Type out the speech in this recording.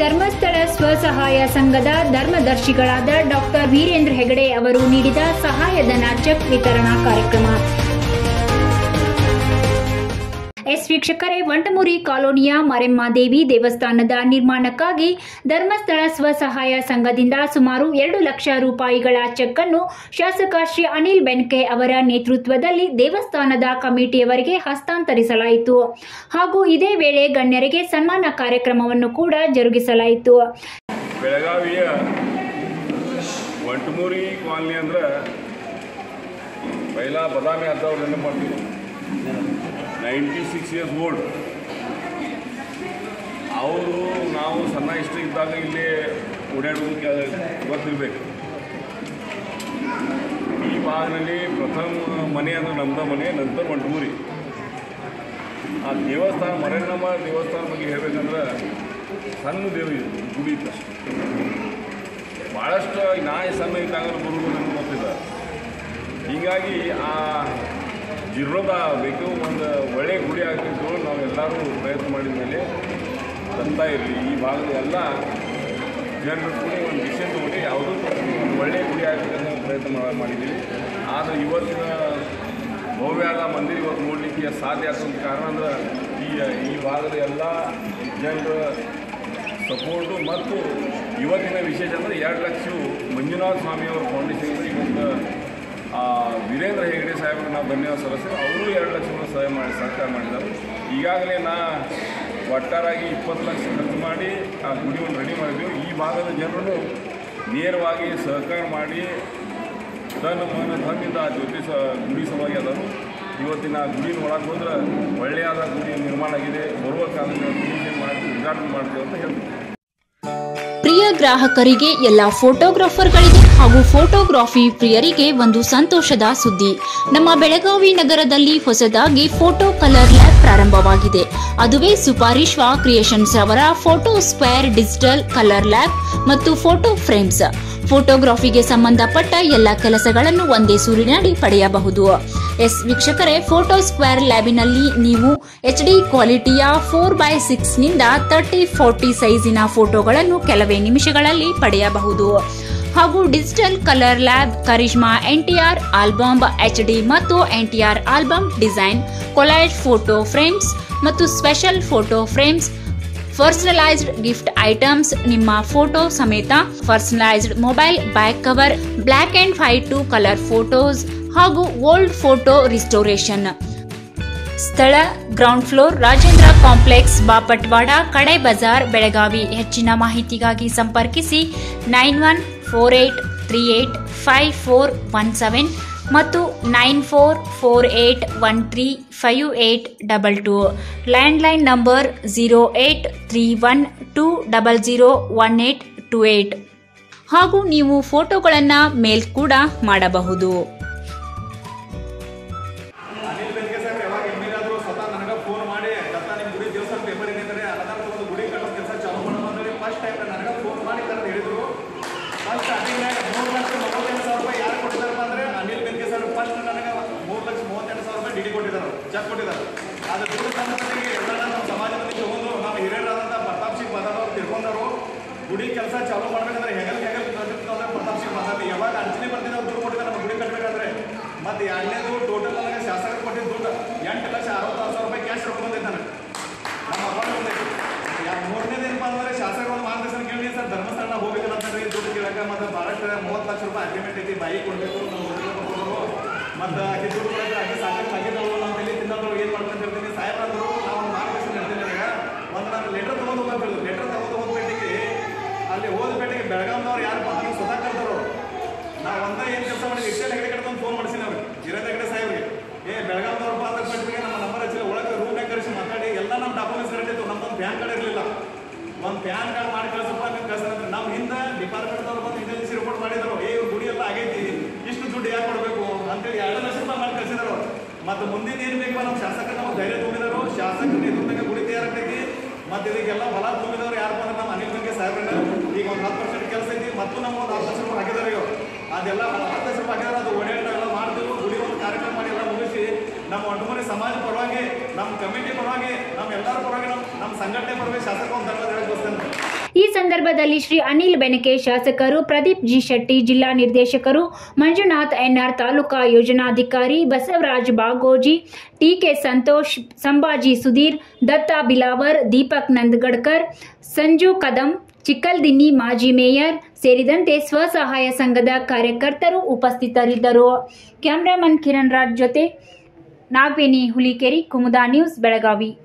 ಧರ್ಮಸ್ಥಳ ಸ್ವಸಹಾಯ ಸಂಘದ ಧರ್ಮದರ್ಶಿಗಳಾದ ಡಾಕ್ಟರ್ ವೀರೇಂದ್ರ ಹೆಗಡೆ ಅವರು ನೀಡಿದ ಸಹಾಯಧನ ಚೆಕ್ ವಿತರಣಾ ಕಾರ್ಯಕ್ರಮ ಎಸ್ ವೀಕ್ಷಕರೇ ವಂಟಮುರಿ ಕಾಲೋನಿಯ ಮರೆಮ್ಮಾದೇವಿ ದೇವಸ್ಥಾನದ ನಿರ್ಮಾಣಕ್ಕಾಗಿ ಧರ್ಮಸ್ಥಳ ಸ್ವಸಹಾಯ ಸಂಘದಿಂದ ಸುಮಾರು ಎರಡು ಲಕ್ಷ ರೂಪಾಯಿಗಳ ಚೆಕ್ ಅನ್ನು ಶಾಸಕ ಶ್ರೀ ಅನಿಲ್ ಬೆನ್ಕೆ ಅವರ ನೇತೃತ್ವದಲ್ಲಿ ದೇವಸ್ಥಾನದ ಕಮಿಟಿಯವರಿಗೆ ಹಸ್ತಾಂತರಿಸಲಾಯಿತು ಹಾಗೂ ಇದೇ ವೇಳೆ ಗಣ್ಯರಿಗೆ ಸನ್ಮಾನ ಕಾರ್ಯಕ್ರಮವನ್ನು ಕೂಡ ಜರುಗಿಸಲಾಯಿತು ಬೆಳಗಾವಿಯ ಒಂಟಮೂರಿ ಕಾಲನಿ ಅಂದ್ರೆ ಪೈಲಾ ಬದಾಮಿ ಆದವ್ರು ನೆನಪು ಮಾಡ್ತೀವಿ ನೈಂಟಿ ಸಿಕ್ಸ್ ಇಯರ್ಸ್ ಓಲ್ಡ್ ಅವರು ನಾವು ಸಣ್ಣ ಇಷ್ಟ ಇದ್ದಾಗ ಇಲ್ಲೇ ಓಡಾಡೋದಕ್ಕೆ ಗೊತ್ತಿರಬೇಕು ಈ ಭಾಗದಲ್ಲಿ ಪ್ರಥಮ ಮನೆ ಅಂದ್ರೆ ನಮ್ಮದ ಮನೆ ನಂತರ ಒಂಟಮೂರಿ ಆ ದೇವಸ್ಥಾನ ಮರೆನಮ್ಮ ದೇವಸ್ಥಾನ ಬಗ್ಗೆ ಹೇಳ್ಬೇಕಂದ್ರೆ ಸಣ್ಣ ದೇವಿ ಗುಡಿ ಇತ್ತು ಅಷ್ಟೇ ಭಾಳಷ್ಟು ನಾ ಈ ಸಣ್ಣ ಇದ್ದಾಗ ಬರುವುದು ನನಗೆ ಗೊತ್ತಿಲ್ಲ ಹೀಗಾಗಿ ಆ ಜಿರೋದ ಬೇಕು ಒಂದು ಒಳ್ಳೆಯ ಗುಡಿ ಆಗಬೇಕು ನಾವು ಎಲ್ಲರೂ ಪ್ರಯತ್ನ ಮಾಡಿದ ಮೇಲೆ ತಂತಾ ಇರಲಿ ಈ ಭಾಗದ ಎಲ್ಲ ಜನರು ಕೂಡ ಒಂದು ವಿಷಯ ತಗೊಂಡು ಯಾವುದೂ ಒಂದು ಒಳ್ಳೆಯ ಗುಡಿ ಆಗಬೇಕಂತ ನಾವು ಪ್ರಯತ್ನ ಮಾ- ಮಾಡಿದ್ದೀವಿ ಆದರೆ ಇವತ್ತಿನ ಭವ್ಯಾದ ಮಂದಿರ ಇವತ್ತು ನೋಡಲಿಕ್ಕೆ ಸಾಧ್ಯ ಆಗ್ತಂತ ಕಾರಣ ಅಂದ್ರೆ ಈ ಈ ಭಾಗದ ಎಲ್ಲ ಜನರ ಸಪೋರ್ಟು ಮತ್ತು ಇವತ್ತಿನ ವಿಶೇಷ ಅಂದರೆ ಎರಡು ಲಕ್ಷ ಮಂಜುನಾಥ ಸ್ವಾಮಿಯವರ ಫೌಂಡೇಶನ್ ಇವತ್ತು ಆ, ವೀರೇಂದ್ರ ಹೆಗಡೆ ಸಾಹೇಬರು ನಾವು ಧನ್ಯವಾದ ಸಲ್ಲಿಸ್ತೀವಿ ಅವರು ಎರಡು ಲಕ್ಷವನ್ನು ಸಹಾಯ ಮಾಡಿ ಸಹಕಾರ ಮಾಡಿದ್ದಾರೆ ಈಗಾಗಲೇ ನಾ ಒಟ್ಟಾರಾಗಿ ಇಪ್ಪತ್ತು ಲಕ್ಷ ಖರ್ಚು ಮಾಡಿ ಆ ಗುಡಿಯನ್ನು ರೆಡಿ ಮಾಡಿದ್ವಿ ಈ ಭಾಗದ ಜನರು ನೇರವಾಗಿ ಸಹಕಾರ ಮಾಡಿ ತನ್ನ ಮನ ಧನದಿಂದ ಆ ಜ್ಯೋತಿ ಸ ಗುಡಿ ಸಲುವಾಗಿ ಅದಾರು ಇವತ್ತಿನ ಆ ಗುಡಿ ಒಳಗೆ ಹೋದ್ರೆ ಒಳ್ಳೆಯಾದ ಗುಡಿ ನಿರ್ಮಾಣ ಆಗಿದೆ ಬರುವ ಕಾಲದಲ್ಲಿ ಗುಡಿ ಮಾಡಿ ಉದ್ಘಾಟನೆ ಮಾಡ್ತೀವಿ ಅಂತ ಹೇಳ್ತೀವಿ ಪ್ರಿಯ ಗ್ರಾಹಕರಿಗೆ ಎಲ್ಲ ಫೋಟೋಗ್ರಾಫರ್ಗಳಿಗೆ ಹಾಗೂ ಫೋಟೋಗ್ರಫಿ ಪ್ರಿಯರಿಗೆ ಒಂದು ಸಂತೋಷದ ಸುದ್ದಿ ನಮ್ಮ ಬೆಳಗಾವಿ ನಗರದಲ್ಲಿ ಹೊಸದಾಗಿ ಫೋಟೋ ಕಲರ್ ಲ್ಯಾಬ್ ಪ್ರಾರಂಭವಾಗಿದೆ ಅದುವೇ ಸುಪಾರೀಶ್ವ ಕ್ರಿಯೇಷನ್ಸ್ ಅವರ photo square digital colour lab ಮತ್ತು ಫೋಟೋ ಫ್ರೇಮ್ಸ್ ಫೋಟೋಗ್ರಫಿಗೆ ಸಂಬಂಧಪಟ್ಟ ಎಲ್ಲ ಕೆಲಸಗಳನ್ನು ಒಂದೇ ಸೂರಿನಡಿ ಪಡೆಯಬಹುದು ಎಸ್ ವೀಕ್ಷಕರೇ ಫೋಟೋ ಸ್ಕ್ವೇರ್ ಲ್ಯಾಬಿನಲ್ಲಿ ನೀವು ಎಚ್ ಡಿ ಕ್ವಾಲಿಟಿಯ ಫೋರ್ ಬೈ ಸಿಕ್ಸ್ ನಿಂದ ತರ್ಟಿ ಫೋರ್ಟಿ ಸೈಜಿನ ಫೋಟೋಗಳನ್ನು ಕೆಲವೇ ನಿಮಿಷಗಳಲ್ಲಿ ಪಡೆಯಬಹುದು ಹಾಗೂ digital colour lab Karishma NTR album H D ಮತ್ತು NTR album design collide photo frames ಮತ್ತು special photo frames personalised gift items ನಿಮ್ಮ ಫೋಟೋ ಸಮೇತ personalised mobile back cover black and white to colour photos ಹಾಗೂ ಓಲ್ಡ್ ಫೋಟೋ ರಿಸ್ಟೋರೇಷನ್ ಸ್ಥಳ ground floor Rajendra complex Bapatwada Kade Bazar Belagavi ಹೆಚ್ಚಿನ ಮಾಹಿತಿಗಾಗಿ ಸಂಪರ್ಕಿಸಿ nine one four eight three eight five four one seven ಮತ್ತು nine four four eight one three five eight double two landline number zero eight three one two double zero one eight two eight ಹಾಗೂ ನೀವು ಫೋಟೋಗಳನ್ನು ಮೇಲ್ ಕೂಡ ಮಾಡಬಹುದು ಅನಿಲ್ ಬೆನ್ಕೆ ಸಾಹೇಬ್ರು ಯಾವಾಗ M L ಆದ್ರು ಸ್ವತಃ ನನಗೆ ಫೋನ್ ಮಾಡಿ ದತ್ತ ನಿಮ್ಮ ಗುಡಿ ದೇವಸ್ಥಾನ ಪೇಪರ್ ಏನಿದ್ದಾರೆ ಅದಾದ ಒಂದು ಗುಡಿ ಕಟ್ಟೋ ಕೆಲಸ ಚಾಲು ಮಾಡೋಣ ಅಂದ್ರೆ ಫಸ್ಟ್ ಟೈಮ್ ನನಗೆ ಫೋನ್ ಮಾಡಿ ಕರೆದು ಹೇಳಿದ್ರು ಫಸ್ಟ್ ಸ್ಟಾರ್ಟಿಂಗ್ನಾಗ ಮೂರು ಲಕ್ಷ ಮೂವತ್ತೆಂಟು ಸಾವಿರ ರೂಪಾಯಿ ಯಾರು ಕೊಟ್ಟಿದ್ದಾರಪ್ಪ ಅಂದ್ರೆ ಅನಿಲ್ ಬೆನ್ಕೆ ಸರ್ ಫಸ್ಟ್ ನನಗೆ ಮೂರು ಲಕ್ಷ ಮೂವತ್ತೆಂಟು ಸಾವಿರ ರೂಪಾಯಿ ಡಿಡಿ ಕೊಟ್ಟಿದ್ದಾರೆ ಚೆಕ್ ಕೊಟ್ಟಿದ್ದಾರೆ ಅದು ದುಡ್ಡು ಸಂಬಂಧಗಳಿಗೆ ಎಲ್ಲ ನಮ್ಮ ಸಮಾಜದಲ್ಲಿ ತಗೊಂಡು ನಮ್ಮ ಹಿರಿಯರಾದಂಥ ಪ್ರತಾಪ್ ಸಿಂಗ್ ಬದಾಮ್ ಅವ್ರು ತಿಳ್ಕೊಂಡವರು ಗುಡಿ ಕೆಲಸ ಚಾಲು ಮಾಡ್ಬೇಕಂದ್ರೆ ಹೆಗಲ್ ಹೆಗಲ್ ಅಂದ್ರೆ ಪ್ರತಾಪ್ ಸಿಂಗ್ ಬದಾಮ್ ಯಾವಾಗ ಅರ್ಚನೆ ಬರ್ತಿದ್ರು ಅವ್ರು ದುಡ್ಡು ಕೊಟ್ಟಿದ್ದಾರೆ ನಮ್ಮ ಗುಡಿ ಕಟ್ಟಬೇಕಾದ್ರೆ ಮತ್ತೆ ಎರಡನೇದು ಟೋಟಲ್ ನನಗೆ ಶಾಸಕರು ಕೊಟ್ಟಿದ್ದು ದುಡ್ಡು ಎಂಟು ಲಕ್ಷ ಅರವತ್ತಾರು ಸಾವಿರ ರೂಪಾಯಿ ಕ್ಯಾಶ್ ರೊಕ್ಕ ಬಂದೈತೆ ನನಗೆ ನಮ್ಮ ಅಕೌಂಟ್ ಬಂದೈತೆ ಯಾ- ಮೂರನೇದು ಏನಪ್ಪ ಅಂದ್ರೆ ಶಾಸಕರ ಒಂದು ಮಾರ್ಗದರ್ಶನ ಕೇಳಿ ಸರ್ ಧರ್ಮಸ್ಥಳ ಹೋಗ್ಬೇಕಲ್ಲ ಅಂತಂದ್ರೆ ದುಡ್ಡು ಕೇಳಕ್ಕೆ ಮತ್ತೆ ಭಾಳಷ್ಟು ಮೂವತ್ತು ಲಕ್ಷ ರೂಪಾಯಿ ಅಗ್ರಿಮೆಂಟ್ ಐತಿ ಬಾಯಿ ಕೊಡಬೇಕು ನಾವು ಒಪ್ಪಿಗೆ ಕೊಡ್ಬೇಕು ಮತ್ತು ಆಕೆ ದುಡ್ಡು ಕೊಡಕ್ಕೆ ಆಕೆ ಸಾಕಷ್ಟು ಆಗಿದ್ದವು ನಮ್ಮ ತಲೆ ತಿನ್ನೋದು ಏನು ಮಾಡ್ಕೊಂಡು ಹೇಳ್ತೀನಿ ಸಾಹೇಬ್ರಂದ್ರು ನಾವು ಒಂದು ಮಾರ್ಗದರ್ಶನ ಹೇಳ್ತೀನಿ ನನಗೆ ಒಂದು ನಾನು ಲೆಟರ್ ತೊಗೊಂಡು ಹೋಗ್ಬೇಕು ಹೇಳಿದ್ರು ಲೆಟರ್ ತೊಗೊಂಡು ಹೋಗ್ಬೇಟಿಗೆ ಅಲ್ಲಿ ಹೋದ ಬೇಟಿಗೆ ಬೆಳಗಾವ್ನವ್ರು ಯಾರು ನನಗೆ ಸ್ವತಃ ಕರ್ದವರು ನಾವು ಒಂದ ಏನು ಕೆಲಸ ಮಾಡಿ ಇಷ್ಟೇ ಹೆಗಡೆ ಕಡೆ ಒಂದು ಫೋನ್ ಮಾಡಿಸಿನಿ ಅವ್ರಿಗೆ ಜಿರೇಂದ್ರ ಹೆಗಡೆ ಸಾಹೇಬ್ರಿಗೆ ಏ ಬೆಳಗಾವ್ದವ್ರಪ್ಪ ಅಂತ ಬಿಟ್ಟಿಗೆ ನಮ್ಮ ನಂಬರ್ ಹಚ್ಚಿಲ್ಲ ಒಳಗೆ ರೂಮ್ನಾಗ ಕರೆಸಿ ಮಾತಾಡಿ ಎಲ್ಲ ನಮ್ಮ ಡಾಕ್ಯುಮೆಂಟ್ಸ್ ಕರೆಕ್ಟ್ ಇತ್ತು ನಮ್ದೊಂದು ಬ್ಯಾಂಕ್ ಕಾರ್ಡ್ ಇರಲಿಲ್ಲ ಒಂದು ಪ್ಯಾನ್ ಕಾರ್ಡ್ ಮಾಡಿ ಕಳಿಸಪ್ಪ ನೀವು ಕಳ್ಸಿದ್ರೆ ನಾವು ಹಿಂದೆ ಡಿಪಾರ್ಟ್ಮೆಂಟ್ದವ್ರು ಬಂದು ಇಂಟೆಲಿಜೆನ್ಸಿ ರಿಪೋರ್ಟ್ ಮಾಡಿದ್ರು ಏ ಇವ್ರ ಗುಡಿ ಎಲ್ಲ ಆಗೈತಿ ಇಷ್ಟು ದುಡ್ಡು ಯಾಕೆ ಕೊಡಬೇಕು ಅಂತೇಳಿ ಎರಡು ಲಕ್ಷ ರೂಪಾಯಿ ಮಾಡಿ ಕಳಿಸಿದ್ರು ಅವ್ರು ಮತ್ತು ಮುಂದಿನ ಏನು ಬೇಕು ನಮ್ಮ ಶಾಸಕರು ನಮಗೆ ಧೈರ್ಯ ತುಂಬಿದರು ಶಾಸಕರ ನೇತೃತ್ವದಾಗ ಗುಡಿ ತಯಾರಾಗ್ತೈತಿ ಮತ್ತು ಇದಕ್ಕೆಲ್ಲ ಹೊಲ ತುಂಬಿದವರು ಯಾರಪ್ಪ ಅಂದ್ರೆ ನಮ್ಮ ಅನಿಲ್ ಬಗ್ಗೆ ಸಾಹೇಬ್ರನ್ನ ಈಗ ಒಂದು ಹತ್ತು ಪರ್ಸೆಂಟ್ ಕೆಲಸ ಐತಿ ಮತ್ತು ನಮ್ಮ ಒಂದು ಹತ್ತು ಲಕ್ಷ ರೂಪಾಯಿ ಹಾಕಿದಾರೆ ಇವ್ರು ಅದೆಲ್ಲ ಹತ್ತು ಲಕ್ಷ ರೂಪಾಯಿ ಹಾಕಿದ್ರೆ ಅದು ಓಡಾಟ ಎಲ್ಲ ಮಾಡ್ತೀವಿ ಗುಡಿ ಒಂದು ಕಾರ್ಯಕ್ರಮ ಮಾಡಿ ಎಲ್ಲ ಮುಗಿಸಿ ನಮ್ಮ ಒಟ್ಟುಮನೆ ಸಮಾಜ ಪರವಾಗಿ ನಮ್ಮ ಕಮಿಟಿ ಪರವಾಗಿ ನಮ್ಮ ಎಲ್ಲರ ಪರವಾಗಿ ನಮ್ಮ ನಮ್ಮ ಸಂಘಟನೆ ಪರವಾಗಿ ಶಾಸಕ ಒಂದು ಧನ್ಯವಾದ ಹೇಳಕ್ ಬರ್ತೇನೆ ಈ ಸಂದರ್ಭದಲ್ಲಿ ಶ್ರೀ ಅನಿಲ್ ಬೆನಕೆ ಶಾಸಕರು ಪ್ರದೀಪ್ ಜಿ ಶೆಟ್ಟಿ ಜಿಲ್ಲಾ ನಿರ್ದೇಶಕರು ಮಂಜುನಾಥ್ ಎನ್ಆರ್ ತಾಲೂಕಾ ಯೋಜನಾಧಿಕಾರಿ ಬಸವರಾಜ್ ಬಾಗೋಜಿ ಟಿಕೆ ಸಂತೋಷ್ ಸಂಭಾಜಿ ಸುಧೀರ್ ದತ್ತಾ ಬಿಲಾವರ್ ದೀಪಕ್ ನಂದಗಡ್ಕರ್ ಸಂಜು ಕದಂ ಚಿಕ್ಕಲ್ದಿನ್ನಿ ಮಾಜಿ ಮೇಯರ್ ಸೇರಿದಂತೆ ಸ್ವಸಹಾಯ ಸಂಘದ ಕಾರ್ಯಕರ್ತರು ಉಪಸ್ಥಿತರಿದ್ದರು ಕ್ಯಾಮ್ರಾಮನ್ ಕಿರಣ್ ರಾಜ್ ಜೊತೆ ನಾಗವೇಣಿ ಹುಲಿಕೆರಿ ಕುಮುದಾ ನ್ಯೂಸ್ ಬೆಳಗಾವಿ